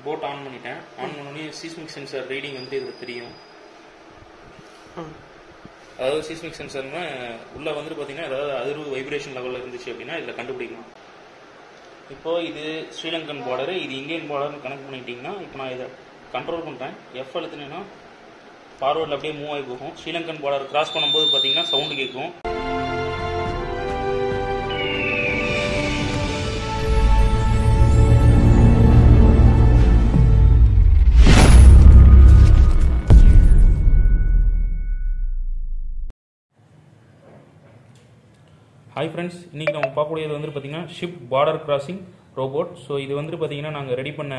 boat on பண்ணிட்டேன் on பண்ணோடனே seismic sensor reading வந்து இதில் தெரியும் அதாவது சீஸ்மிக் சென்சார்னா உள்ள வந்துட்டு பார்த்தீங்கன்னா ஏதாவது அதிர்வு வைப்ரேஷன் லெவலில் இருந்துச்சு அப்படின்னா இதில் கண்டுபிடிக்கலாம் இப்போ இது ஸ்ரீலங்கன் பார்டரு இது இந்தியன் பார்டர்னு கனெக்ட் பண்ணிட்டீங்கன்னா இப்போ நான் இதை கண்ட்ரோல் பண்ணுறேன் எஃப் அழுத்தினேன்னா ஃபார்வர்டில் அப்படியே மூவ் ஆகி போகும் ஸ்ரீலங்கன் பார்டர் கிராஸ் பண்ணும்போது பார்த்தீங்கன்னா சவுண்டு கேட்கும் ஹாய் ஃப்ரெண்ட்ஸ் இன்றைக்கி நம்ம பார்க்கக்கூடியது வந்து பார்த்தீங்கன்னா ship border crossing robot so இது வந்துட்டு பார்த்தீங்கன்னா நாங்கள் ரெடி பண்ண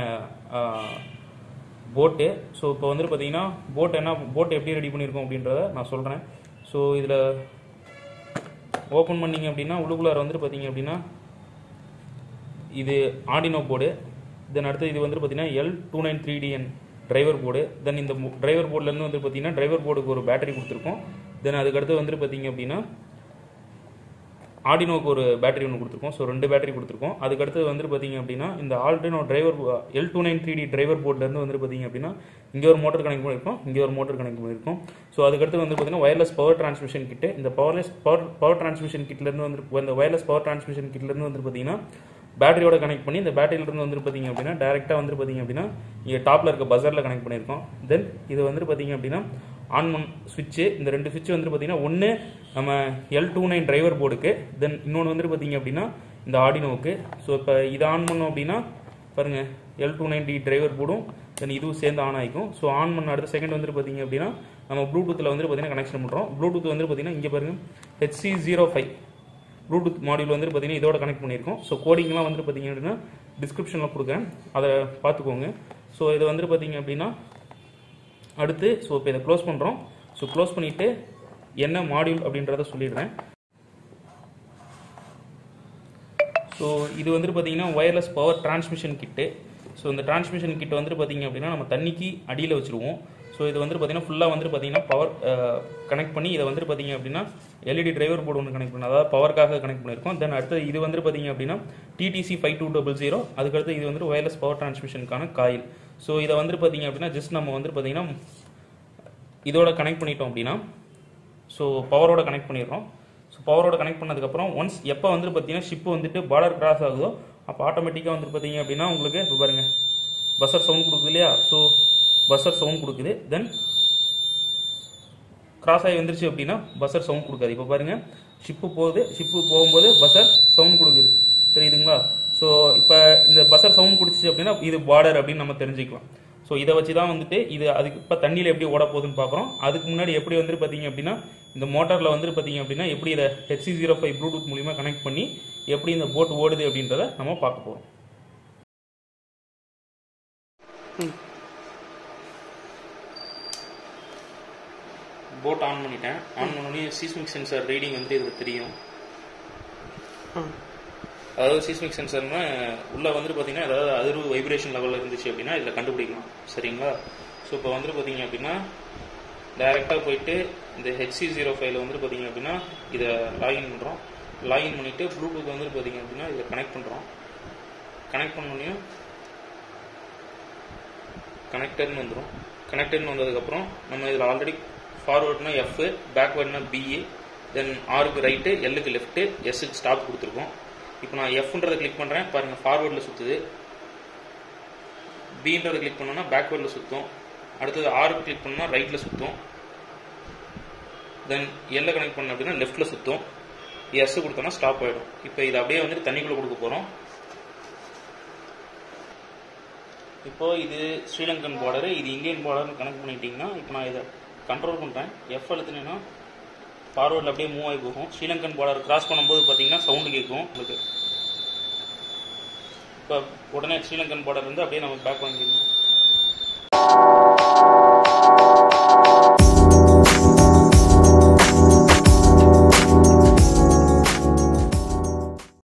போட்டு ஸோ இப்போ வந்துட்டு பார்த்தீங்கன்னா போட் என்ன போட் எப்படி ரெடி பண்ணியிருக்கோம் அப்படின்றத நான் சொல்கிறேன் ஸோ இதில் ஓப்பன் பண்ணீங்க அப்படின்னா உள்ளுக்குள்ளார வந்துட்டு பார்த்தீங்க அப்படின்னா இது ஆர்டினோ போர்டு தென் அடுத்து இது வந்துட்டு பார்த்தீங்கன்னா L two nine three D N driver board then இந்த டிரைவர் போர்ட்லேருந்து வந்து பார்த்தீங்கன்னா டிரைவர் போர்டுக்கு ஒரு பேட்டரி கொடுத்துருக்கோம் தென் அதுக்கடுத்து வந்துட்டு பார்த்தீங்க அப்படின்னா ஆர்டினோக்கு ஒரு பேட்டரி ஒன்று கொடுத்துருக்கோம் ஸோ ரெண்டு பேட்டரி கொடுத்துருக்கோம் அதுக்கடுத்து வந்துட்டு பார்த்தீங்க அப்படின்னா இந்த Arduino driver L two nine three D driver போர்ட்லேருந்து வந்துட்டு பார்த்தீங்க அப்படின்னா இங்கே ஒரு மோட்டர் கனெக்ட் பண்ணியிருக்கோம் இங்கே ஒரு மோட்டர் கனெக்ட் பண்ணியிருக்கோம் ஸோ அதுக்கடுத்து வந்து பார்த்தீங்கன்னா வயர்லெஸ் பவர் டிரான்ஸ்மிஷன் கிட்டு இந்த பவர்லெஸ் பவர் பவர் டிரான்ஸ்மிஷன் கிட்லேருந்து வந்து இந்த வயர்லெஸ் பவர் டிரான்ஸ்மிஷன் கிட்லேருந்து வந்து பார்த்தீங்கன்னா பேட்டரியோட கனெக்ட் பண்ணி இந்த பேட்டரியிலேருந்து வந்துட்டு பார்த்தீங்க அப்படின்னா டேரெக்டாக வந்துட்டு பார்த்தீங்க அப்படின்னா இங்கே டாப்பில் இருக்க பஸரில் கனெக்ட் பண்ணியிருக்கோம் தென் இது வந்துட்டு பார்த்தீங்க அப்படின்னா ஆன் மன் சுவிட்சு இந்த ரெண்டு சுவிட்ச் வந்துட்டு பார்த்தீங்கன்னா ஒன்று நம்ம எல் டூ நைன் டிரைவர் போர்டுக்கு தென் இன்னொன்று வந்துட்டு பார்த்தீங்க அப்படின்னா இந்த ஆடினோவுக்கு ஸோ இப்போ இதை ஆன் பண்ணோம் அப்படின்னா பாருங்க L two nine D driver போர்டும் தென் இதுவும் சேர்ந்து ஆன் ஆகிக்கும் ஸோ ஆன் பண்ண அடுத்த செகண்ட் வந்துட்டு பார்த்தீங்க அப்படின்னா நம்ம ப்ளூடூத்தில் வந்துட்டு பார்த்தீங்கன்னா கனெக்ஷன் பண்ணுறோம் ப்ளூடூத் வந்துட்டு பார்த்தீங்கன்னா இங்கே பாருங்க HC zero five Bluetooth module வந்துட்டு பார்த்தீங்கன்னா இதோட கனெக்ட் பண்ணியிருக்கோம் ஸோ கோடிங்லாம் வந்துட்டு பார்த்தீங்க அப்படின்னா டிஸ்கிரிப்ஷனில் கொடுக்குறேன் அதை பார்த்துக்கோங்க ஸோ இது வந்துட்டு பார்த்தீங்க அப்படின்னா அடுத்து ஸோ இப்போ இதை க்ளோஸ் பண்ணுறோம் ஸோ க்ளோஸ் பண்ணிவிட்டு என்ன மாடியூல் அப்படின்றத சொல்லிடுறேன் ஸோ இது வந்துட்டு பார்த்தீங்கன்னா wireless power transmission kit so இந்த டிரான்ஸ்மிஷன் கிட் வந்துட்டு பார்த்தீங்க அப்படின்னா நம்ம தண்ணிக்கு அடியில் வச்சுருவோம் ஸோ இது வந்துட்டு பார்த்தீங்கன்னா ஃபுல்லாக வந்துட்டு பார்த்தீங்கன்னா பவர் கனெக்ட் பண்ணி இதை வந்துட்டு பார்த்தீங்க அப்படின்னா எல்இடி டிரைவர் போர்டு ஒன்று கனெக்ட் பண்ணி அதாவது பவருக்காக கனெக்ட் பண்ணியிருக்கோம் தென் அடுத்து இது வந்துட்டு பார்த்தீங்க அப்படின்னா DTC five two double zero அதுக்கடுத்து இது வந்துட்டு ஒயர்லெஸ் பவர் டிரான்ஸ்மிஷனுக்கான காயில் ஸோ இதை வந்துட்டு பார்த்தீங்க அப்படின்னா ஜஸ்ட் நம்ம வந்துட்டு பார்த்தீங்கன்னா இதோட கனெக்ட் பண்ணிட்டோம் அப்படின்னா ஸோ பவரோட கனெக்ட் பண்ணிடுறோம் ஸோ பவரோட கனெக்ட் பண்ணதுக்கப்புறம் ஒன்ஸ் எப்போ வந்துட்டு பார்த்தீங்கன்னா ஷிப் வந்துட்டு பார்டர் கிராஸ் ஆகுதோ அப்போ ஆட்டோமேட்டிக்காக வந்துட்டு பார்த்தீங்க அப்படின்னா உங்களுக்கு இப்போ பாருங்க பஸ்ஸர் சவுண்ட் கொடுக்குது இல்லையா ஸோ பஸ்ஸர் சவுண்ட் கொடுக்குது தென் கிராஸ் ஆகி வந்துருச்சு அப்படின்னா பஸ்ஸர் சவுண்ட் கொடுக்காது இப்போ பாருங்க ஷிப்பு போகுது ஷிப்பு போகும்போது பஸ்ஸர் சவுண்ட் கொடுக்குது தெரியுதுங்களா ஸோ இப்போ இந்த பஸ்ஸர் சவுண்ட் கொடுத்துச்சு அப்படின்னா இது பார்டர் அப்படின்னு நம்ம தெரிஞ்சுக்கலாம் ஸோ இதை வச்சு தான் வந்துட்டு இது அதுக்கு இப்போ தண்ணியில் எப்படி ஓட போகுதுன்னு பார்க்குறோம் அதுக்கு முன்னாடி எப்படி வந்துட்டு பார்த்தீங்க அப்படின்னா இந்த மோட்டாரில் வந்துட்டு பார்த்தீங்க அப்படின்னா எப்படி இதை ஹெச்சி ஜீரோ ஃபைவ் ப்ளூடூத் மூலிமா கனெக்ட் பண்ணி எப்படி இந்த போட் ஓடுது அப்படின்றத நம்ம பார்க்க போகிறோம் போட் ஆன் பண்ணிட்டேன் ஆன் பண்ணோடனே சீஸ்மிக் சென்சார் ரீடிங் வந்து இதில் தெரியும் அதாவது சீஸ்மிக் சென்சார்னா உள்ள வந்துட்டு பார்த்தீங்கன்னா ஏதாவது அதிர்வு வைப்ரேஷன் லெவலில் இருந்துச்சு அப்படின்னா இதில் கண்டுபிடிக்கலாம் சரிங்களா ஸோ இப்போ வந்துட்டு பார்த்தீங்க அப்படின்னா டைரெக்டாக போயிட்டு இந்த ஹெச்சி ஜீரோ ஃபைவ்ல வந்துட்டு பார்த்தீங்க அப்படின்னா இதை லாகின் பண்ணுறோம் லாகின் பண்ணிவிட்டு ப்ளூடூத் வந்துட்டு பார்த்தீங்க அப்படின்னா இதை கனெக்ட் பண்ணுறோம் கனெக்ட் பண்ணோடனையும் கனெக்டட்னு வந்துடும் கனெக்டட்னு வந்ததுக்கப்புறம் நம்ம இதில் ஆல்ரெடி ஃபார்வர்ட்னா எஃப் பேக்வேர்ட்னா பிஏ தென் ஆருக்கு ரைட்டு எல்லுக்கு லெஃப்ட்டு எஸ்ஸுக்கு ஸ்டாப் கொடுத்துருக்கோம் இப்போ நான் எஃப்ன்றதை கிளிக் பண்ணுறேன் பாருங்கள் ஃபார்வர்டில் சுற்றுது பின்றதை கிளிக் பண்ணோன்னா பேக்வேர்டில் சுற்றும் அடுத்தது ஆருக்கு கிளிக் பண்ணால் ரைட்டில் சுற்றும் தென் எல்லை கனெக்ட் பண்ண அப்படின்னா லெஃப்ட்டில் சுற்றும் எஸ் கொடுத்தோன்னா ஸ்டாப் ஆகிடும் இப்போ இதை அப்படியே வந்துட்டு தண்ணிக்குள்ளே கொடுக்க போகிறோம் இப்போ இது ஸ்ரீலங்கன் பார்டரு இது இந்தியன் பார்டர்னு கனெக்ட் பண்ணிட்டீங்கன்னா இப்போ நான் இதை கண்ட்ரோல் பண்ணுறேன் எஃப் அழுத்தினேன்னா ஃபார்வர்டில் அப்படியே மூவ் ஆகி போகும் ஸ்ரீலங்கன் பார்டர் கிராஸ் பண்ணும்போது பார்த்தீங்கன்னா சவுண்டு கேட்கும் உங்களுக்கு இப்போ உடனே ஸ்ரீலங்கன் பார்டர் இருந்து அப்படியே நம்ம பேக் வாங்கிடணும்